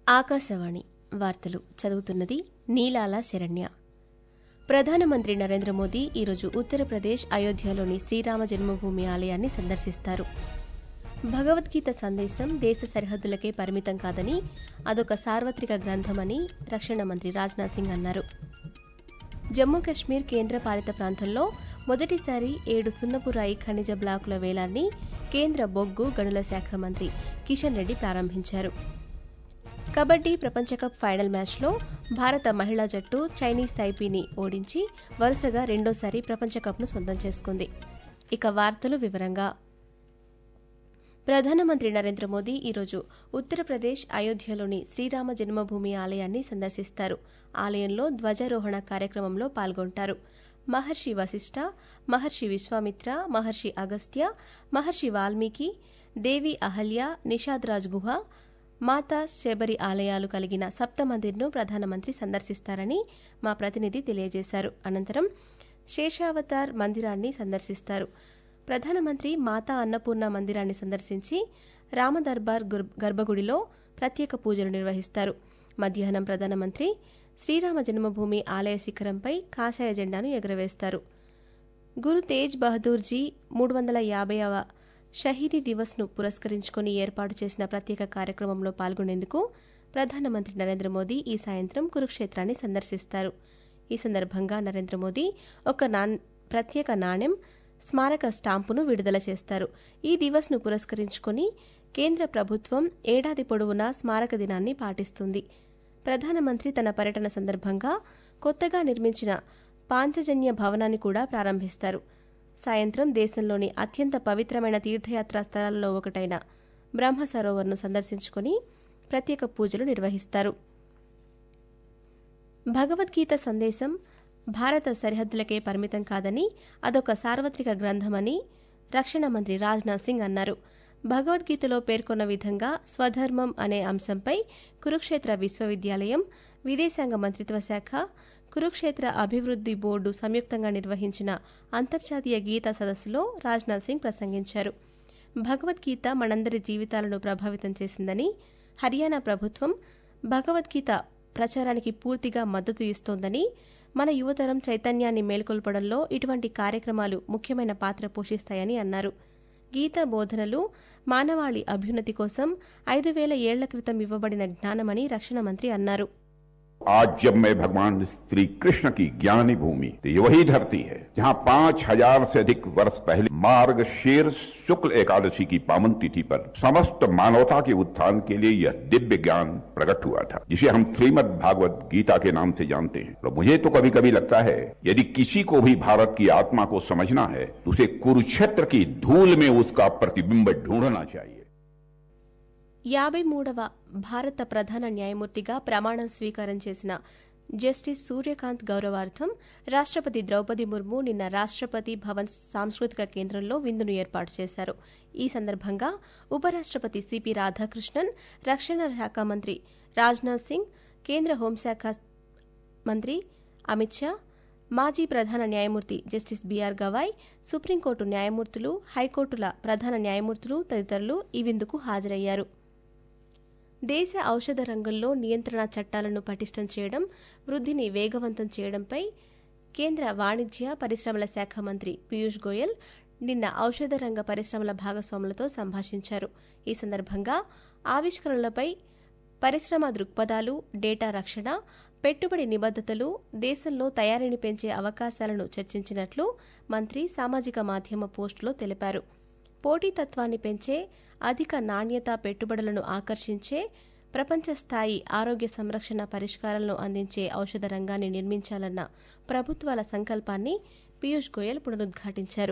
ఆకాశవాణి వార్తలు చదువుతున్నది నీలాల శరణ్య ప్రధానమంత్రి నరేంద్ర మోదీ ఈరోజు ఉత్తరప్రదేశ్ అయోధ్యలోని శ్రీరామ జన్మభూమి ఆలయాన్ని సందర్శిస్తారు భగవద్గీత సందేశం దేశ సరిహద్దులకే పరిమితం కాదని అదొక సార్వత్రిక గ్రంథమని రక్షణ మంత్రి రాజ్నాథ్ సింగ్ అన్నారు జమ్మూ కశ్మీర్ కేంద్రపాలిత ప్రాంతంలో మొదటిసారి ఏడు సున్నపురాయి ఖనిజ బ్లాకుల వేలాన్ని కేంద్ర బొగ్గు గనుల శాఖ మంత్రి కిషన్ రెడ్డి ప్రారంభించారు కబడ్డీ ప్రపంచకప్ ఫైనల్ మ్యాచ్లో భారత మహిళా జట్టు చైనీస్ తైపీని ఓడించి వరుసగా రెండోసారి ప్రపంచకప్ను సొంతం చేసుకుంది ఇక వార్తలు వివరంగా ప్రధానమంత్రి నరేంద్ర మోదీ ఈరోజు ఉత్తరప్రదేశ్ అయోధ్యలోని శ్రీరామ జన్మభూమి ఆలయాన్ని సందర్శిస్తారు ఆలయంలో ధ్వజారోహణ కార్యక్రమంలో పాల్గొంటారు మహర్షి వశిష్ఠ మహర్షి విశ్వామిత్ర మహర్షి అగస్త్య మహర్షి వాల్మీకి దేవి అహల్య నిషాద్రాజ్ గుహ మాతా శబరి ఆలయాలు కలిగిన సప్తమందిర్ను ప్రధానమంత్రి సందర్శిస్తారని మా ప్రతినిధి తెలియజేశారు అనంతరం శేషావతార్ మందిరాన్ని సందర్శిస్తారు ప్రధానమంత్రి మాతా అన్నపూర్ణ మందిరాన్ని సందర్శించి రామదర్బార్ గుర్- గర్భగుడిలో ప్రత్యేక పూజలు నిర్వహిస్తారు మధ్యాహ్నం ప్రధానమంత్రి శ్రీరామ జన్మభూమి ఆలయ శిఖరంపై కాషాయ జెండాను ఎగురవేస్తారు గురు తేజ్ బహదూర్ జీ మూడు వందల యాభైవ షహీదీ దివస్ను పురస్కరించుకుని ఏర్పాటు చేసిన ప్రత్యేక కార్యక్రమంలో పాల్గొనేందుకు ప్రధానమంత్రి నరేంద్ర మోదీ ఈ సాయంత్రం కురుక్షేత్రాన్ని సందర్శిస్తారు ఈ సందర్భంగా నరేంద్ర మోదీ ఒక నాన్ ప్రత్యేక నాణ్యం స్మారక స్టాంపును విడుదల చేస్తారు ఈ దివస్ను పురస్కరించుకుని కేంద్ర ప్రభుత్వం ఏడాది పొడవునా స్మారక దినాన్ని పాటిస్తుంది ప్రధానమంత్రి తన పర్యటన సందర్భంగా కొత్తగా నిర్మించిన పాంచజన్య భవనాన్ని కూడా ప్రారంభిస్తారు సాయంత్రం దేశంలోని అత్యంత పవిత్రమైన తీర్థయాత్రా స్థలాల్లో ఒకటైన బ్రహ్మ సరోవర్ను సందర్శించుకుని ప్రత్యేక పూజలు నిర్వహిస్తారు భగవద్గీత సందేశం భారత సరిహద్దులకే పరిమితం కాదని అదొక సార్వత్రిక గ్రంథమని రక్షణ మంత్రి రాజ్నాథ్ సింగ్ అన్నారు భగవద్గీతలో పేర్కొన్న విధంగా స్వధర్మం అనే అంశంపై కురుక్షేత్ర విశ్వవిద్యాలయం విదేశాంగ మంత్రిత్వ శాఖ కురుక్షేత్ర అభివృద్ధి బోర్డు సంయుక్తంగా నిర్వహించిన అంతర్జాతీయ గీతా సదస్సులో రాజ్నాథ్ సింగ్ ప్రసంగించారు భగవద్గీత మనందరి జీవితాలను ప్రభావితం చేసిందని హర్యానా ప్రభుత్వం భగవద్గీత ప్రచారానికి పూర్తిగా మద్దతు ఇస్తోందని మన యువతరం చైతన్యాన్ని మేల్కొల్పడంలో ఇటువంటి కార్యక్రమాలు ముఖ్యమైన పాత్ర పోషిస్తాయని అన్నారు గీతా బోధనలు మానవాళి అభ్యున్నతి కోసం ఐదు వేల ఏళ్ల క్రితం ఇవ్వబడిన జ్ఞానమని రక్షణ మంత్రి అన్నారు आज जब मैं भगवान श्री कृष्ण की ज्ञानी भूमि तो ये वही धरती है जहाँ पांच हजार से अधिक वर्ष पहले मार्ग शेर शुक्ल एकादशी की पावन तिथि पर समस्त मानवता के उत्थान के लिए यह दिव्य ज्ञान प्रकट हुआ था जिसे हम श्रीमद् भागवत गीता के नाम से जानते हैं और मुझे तो कभी कभी लगता है यदि किसी को भी भारत की आत्मा को समझना है तो उसे कुरुक्षेत्र की धूल में उसका प्रतिबिंब ढूंढना चाहिए యాభై మూడవ భారత ప్రధాన న్యాయమూర్తిగా ప్రమాణం స్వీకారం చేసిన జస్టిస్ సూర్యకాంత్ గౌరవార్థం రాష్ట్రపతి ద్రౌపది ముర్ము నిన్న రాష్ట్రపతి భవన్ సాంస్కృతిక కేంద్రంలో విందును ఏర్పాటు చేశారు ఈ సందర్భంగా ఉపరాష్ట్రపతి సిపి రాధాకృష్ణన్ రక్షణ శాఖ మంత్రి రాజ్నాథ్ సింగ్ కేంద్ర హోంశాఖ మంత్రి అమిత్ షా మాజీ ప్రధాన న్యాయమూర్తి జస్టిస్ బీఆర్ గవాయ్ సుప్రీంకోర్టు న్యాయమూర్తులు హైకోర్టుల ప్రధాన న్యాయమూర్తులు తదితరులు ఈ విందుకు హాజరయ్యారు దేశ ఔషధ రంగంలో నియంత్రణ చట్టాలను పటిష్టం చేయడం వృద్ధిని వేగవంతం చేయడంపై కేంద్ర వాణిజ్య పరిశ్రమల శాఖ మంత్రి పీయూష్ గోయల్ నిన్న ఔషధ రంగ పరిశ్రమల భాగస్వాములతో సంభాషించారు ఈ సందర్భంగా ఆవిష్కరణలపై పరిశ్రమ దృక్పథాలు డేటా రక్షణ పెట్టుబడి నిబద్ధతలు దేశంలో తయారీని పెంచే అవకాశాలను చర్చించినట్లు మంత్రి సామాజిక మాధ్యమ పోస్టులో తెలిపారు పోటీతత్వాన్ని పెంచే అధిక నాణ్యత పెట్టుబడులను ఆకర్షించే ప్రపంచ స్థాయి ఆరోగ్య సంరక్షణ పరిష్కారాలను అందించే ఔషధ రంగాన్ని నిర్మించాలన్న ప్రభుత్వాల సంకల్పాన్ని పీయూష్ గోయల్ పునరుద్ఘాటించారు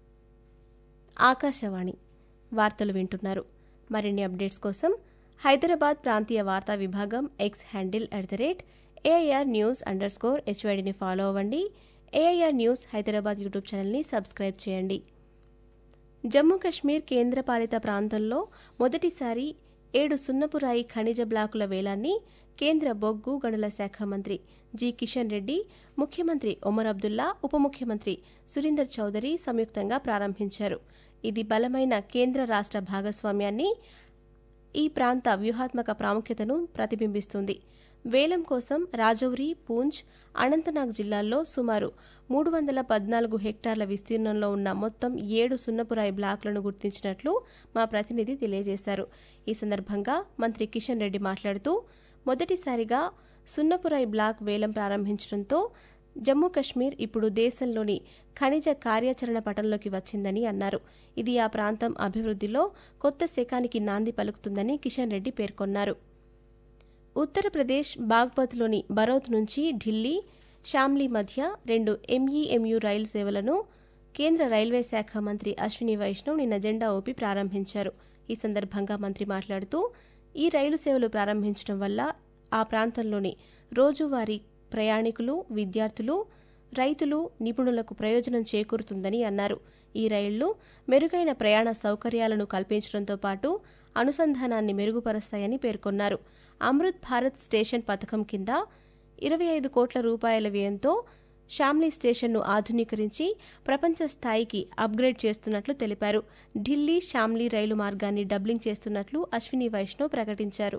ఆకాశవాణి వార్తలు వింటున్నారు మరిన్ని అప్డేట్స్ కోసం హైదరాబాద్ ప్రాంతీయ వార్తా విభాగం X handle at the rate AIR news underscore హెచ్వైడిని ఫాలో అవ్వండి ఏఐఆర్ న్యూస్ హైదరాబాద్ యూట్యూబ్ ఛానల్ని సబ్స్క్రైబ్ చేయండి జమ్మూ కశ్మీర్ కేంద్రపాలిత ప్రాంతంలో మొదటిసారి ఏడు సున్నపురాయి ఖనిజ బ్లాకుల వేలాన్ని కేంద్ర బొగ్గు గనుల శాఖ మంత్రి జి కిషన్ రెడ్డి ముఖ్యమంత్రి ఒమర్ అబ్దుల్లా ఉప ముఖ్యమంత్రి సురీందర్ చౌదరి సంయుక్తంగా ప్రారంభించారు ఇది బలమైన కేంద్ర రాష్ట్ర భాగస్వామ్యాన్ని ఈ ప్రాంత వ్యూహాత్మక ప్రాముఖ్యతను ప్రతిబింబిస్తుంది వేలం కోసం రాజౌరి పూంచ్ అనంతనాగ్ జిల్లాల్లో సుమారు మూడు వందల పద్నాలుగు హెక్టార్ల విస్తీర్ణంలో ఉన్న మొత్తం ఏడు సున్నపురాయి బ్లాకులను గుర్తించినట్లు మా ప్రతినిధి తెలియజేశారు ఈ సందర్భంగా మంత్రి కిషన్ రెడ్డి మాట్లాడుతూ మొదటిసారిగా సున్నపురాయి బ్లాక్ వేలం ప్రారంభించడంతో జమ్మూ కశ్మీర్ ఇప్పుడు దేశంలోని ఖనిజ కార్యాచరణ పటంలోకి వచ్చిందని అన్నారు ఇది ఆ ప్రాంతం అభివృద్ధిలో కొత్త శకానికి నాంది పలుకుతుందని కిషన్ రెడ్డి పేర్కొన్నారు ఉత్తరప్రదేశ్ బాగ్పత్లోని బరౌత్ నుంచి ఢిల్లీ షామ్లీ మధ్య రెండు ఎంఈఎంయు రైలు సేవలను కేంద్ర రైల్వే శాఖ మంత్రి అశ్విని వైష్ణవ్ నిన్న జెండా ఊపి ప్రారంభించారు ఈ సందర్భంగా మంత్రి మాట్లాడుతూ ఈ రైలు సేవలు ప్రారంభించడం వల్ల ఆ ప్రాంతంలోని రోజువారీ ప్రయాణికులు విద్యార్థులు రైతులు నిపుణులకు ప్రయోజనం చేకూరుతుందని అన్నారు ఈ రైళ్లు మెరుగైన ప్రయాణ సౌకర్యాలను కల్పించడంతో పాటు అనుసంధానాన్ని మెరుగుపరుస్తాయని పేర్కొన్నారు అమృత్ భారత్ స్టేషన్ పథకం కింద ఇరవై ఐదు కోట్ల రూపాయల వ్యయంతో షామ్లీ స్టేషన్ను ఆధునీకరించి ప్రపంచ స్థాయికి అప్గ్రేడ్ చేస్తున్నట్లు తెలిపారు ఢిల్లీ షామ్లీ రైలు మార్గాన్ని డబ్లింగ్ చేస్తున్నట్లు అశ్విని వైష్ణవ్ ప్రకటించారు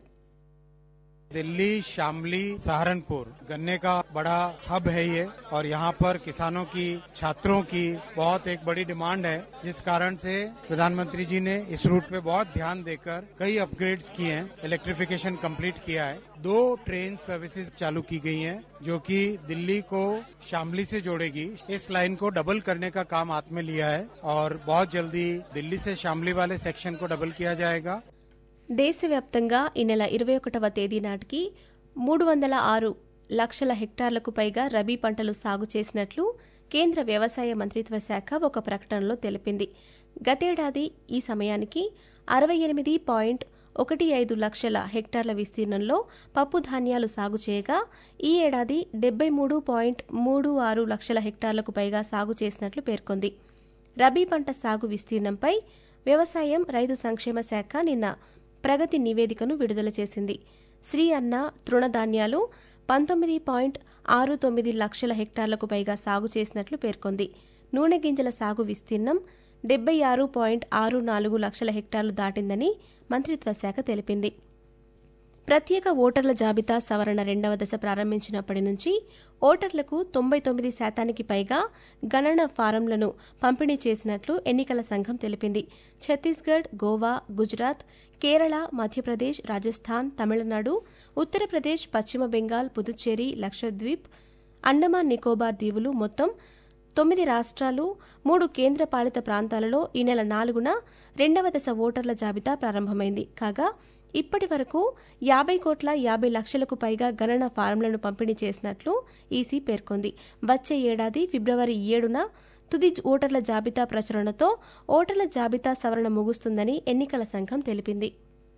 दिल्ली शामली सहारनपुर गन्ने का बड़ा हब है ये और यहाँ पर किसानों की छात्रों की बहुत एक बड़ी डिमांड है जिस कारण से प्रधानमंत्री जी ने इस रूट पे बहुत ध्यान देकर कई अपग्रेड्स किए हैं इलेक्ट्रिफिकेशन कंप्लीट किया है दो ट्रेन सर्विसेज चालू की गई हैं जो कि दिल्ली को शामली से जोड़ेगी इस लाइन को डबल करने का काम हाथ में लिया है और बहुत जल्दी दिल्ली से शामली वाले सेक्शन को डबल किया जाएगा దేశవ్యాప్తంగా ఈ నెల ఇరవై ఒకటవ తేదీ నాటికి మూడు వందల ఆరు లక్షల హెక్టార్లకు పైగా రబీ పంటలు సాగు చేసినట్లు కేంద్ర వ్యవసాయ మంత్రిత్వ శాఖ ఒక ప్రకటనలో తెలిపింది గతేడాది ఈ సమయానికి అరవై ఎనిమిది పాయింట్ ఒకటి ఐదు లక్షల హెక్టార్ల విస్తీర్ణంలో పప్పు ధాన్యాలు సాగు చేయగా ఈ ఏడాది డెబ్బై మూడు పాయింట్ మూడు ఆరు లక్షల హెక్టార్లకు పైగా సాగు చేసినట్లు పేర్కొంది రబీ పంట సాగు విస్తీర్ణంపై వ్యవసాయం రైతు సంక్షేమ శాఖ నిన్న ప్రగతి నివేదికను విడుదల చేసింది శ్రీ అన్న తృణధాన్యాలు పంతొమ్మిది పాయింట్ ఆరు తొమ్మిది లక్షల హెక్టార్లకు పైగా సాగు చేసినట్లు పేర్కొంది నూనె గింజల సాగు విస్తీర్ణం డెబ్బై ఆరు పాయింట్ ఆరు నాలుగు లక్షల హెక్టార్లు దాటిందని మంత్రిత్వ శాఖ తెలిపింది ప్రత్యేక ఓటర్ల జాబితా సవరణ రెండవ దశ ప్రారంభించినప్పటి నుంచి ఓటర్లకు తొంభై తొమ్మిది శాతానికి పైగా గణన ఫారంలను పంపిణీ చేసినట్లు ఎన్నికల సంఘం తెలిపింది ఛత్తీస్గఢ్ గోవా గుజరాత్ కేరళ మధ్యప్రదేశ్ రాజస్థాన్ తమిళనాడు ఉత్తరప్రదేశ్ పశ్చిమ బెంగాల్ పుదుచ్చేరి లక్షద్వీప్ అండమాన్ నికోబార్ దీవులు మొత్తం తొమ్మిది రాష్ట్రాలు మూడు కేంద్రపాలిత ప్రాంతాలలో ఈ నెల నాలుగున రెండవ దశ ఓటర్ల జాబితా ప్రారంభమైంది కాగా ఇప్పటి వరకు యాభై కోట్ల యాభై లక్షలకు పైగా గణన ఫారంలను పంపిణీ చేసినట్లు ఈసీ పేర్కొంది వచ్చే ఏడాది ఫిబ్రవరి ఏడున తుది ఓటర్ల జాబితా ప్రచురణతో ఓటర్ల జాబితా సవరణ ముగుస్తుందని ఎన్నికల సంఘం తెలిపింది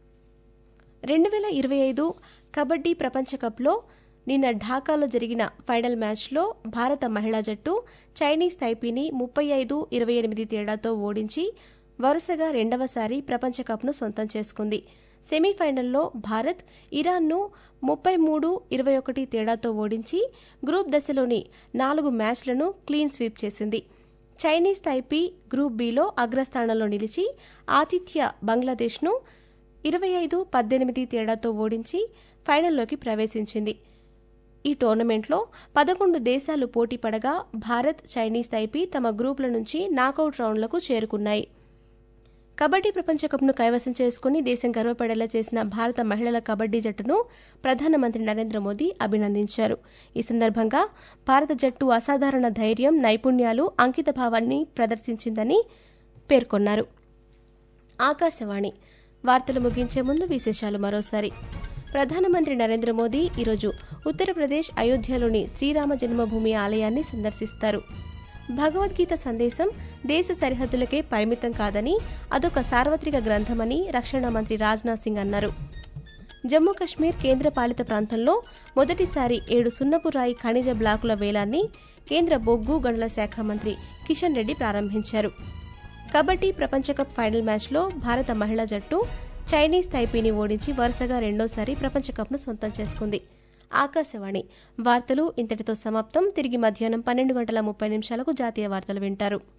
రెండు వేల ఇరవై ఐదు కబడ్డీ ప్రపంచ కప్లో నిన్న ఢాకాలో జరిగిన ఫైనల్ మ్యాచ్లో భారత మహిళా జట్టు చైనీస్ తైపీని ముప్పై ఐదు ఇరవై ఎనిమిది తేడాతో ఓడించి వరుసగా రెండవసారి ప్రపంచ కప్ను సొంతం చేసుకుంది సెమీఫైనల్లో భారత్ ఇరాన్ను ముప్పై మూడు ఇరవై ఒకటి తేడాతో ఓడించి గ్రూప్ దశలోని నాలుగు మ్యాచ్లను క్లీన్ స్వీప్ చేసింది చైనీస్ తైపీ గ్రూప్ బిలో అగ్రస్థానంలో నిలిచి ఆతిథ్య బంగ్లాదేశ్ను ఇరవై ఐదు పద్దెనిమిది తేడాతో ఓడించి ఫైనల్లోకి ప్రవేశించింది ఈ టోర్నమెంట్లో పదకొండు దేశాలు పోటీ పడగా భారత్ చైనీస్ తైపీ తమ గ్రూపుల నుంచి నాకౌట్ రౌండ్లకు చేరుకున్నాయి కబడ్డీ ప్రపంచకప్ను కైవసం చేసుకుని దేశం గర్వపడేలా చేసిన భారత మహిళల కబడ్డీ జట్టును ప్రధానమంత్రి నరేంద్ర మోదీ అభినందించారు ఈ సందర్భంగా భారత జట్టు అసాధారణ ధైర్యం నైపుణ్యాలు అంకితభావాన్ని ప్రదర్శించిందని పేర్కొన్నారు ఆకాశవాణి వార్తలు ముగించే ముందు విశేషాలు మరోసారి ప్రధానమంత్రి నరేంద్ర మోదీ ఈరోజు ఉత్తరప్రదేశ్ అయోధ్యలోని శ్రీరామ జన్మభూమి ఆలయాన్ని సందర్శిస్తారు భగవద్గీత సందేశం దేశ సరిహద్దులకే పరిమితం కాదని అదొక సార్వత్రిక గ్రంథమని రక్షణ మంత్రి రాజ్నాథ్ సింగ్ అన్నారు జమ్మూ కశ్మీర్ కేంద్రపాలిత ప్రాంతంలో మొదటిసారి ఏడు సున్నపు రాయి ఖనిజ బ్లాకుల వేలాన్ని కేంద్ర బొగ్గు గనుల శాఖ మంత్రి కిషన్ రెడ్డి ప్రారంభించారు కబడ్డీ ప్రపంచకప్ ఫైనల్ మ్యాచ్లో భారత మహిళా జట్టు చైనీస్ తైపీని ఓడించి వరుసగా రెండోసారి ప్రపంచకప్ను సొంతం చేసుకుంది ఆకాశవాణి వార్తలు ఇంతటితో సమాప్తం తిరిగి మధ్యాహ్నం పన్నెండు గంటల ముప్పై నిమిషాలకు జాతీయ వార్తలు వింటారు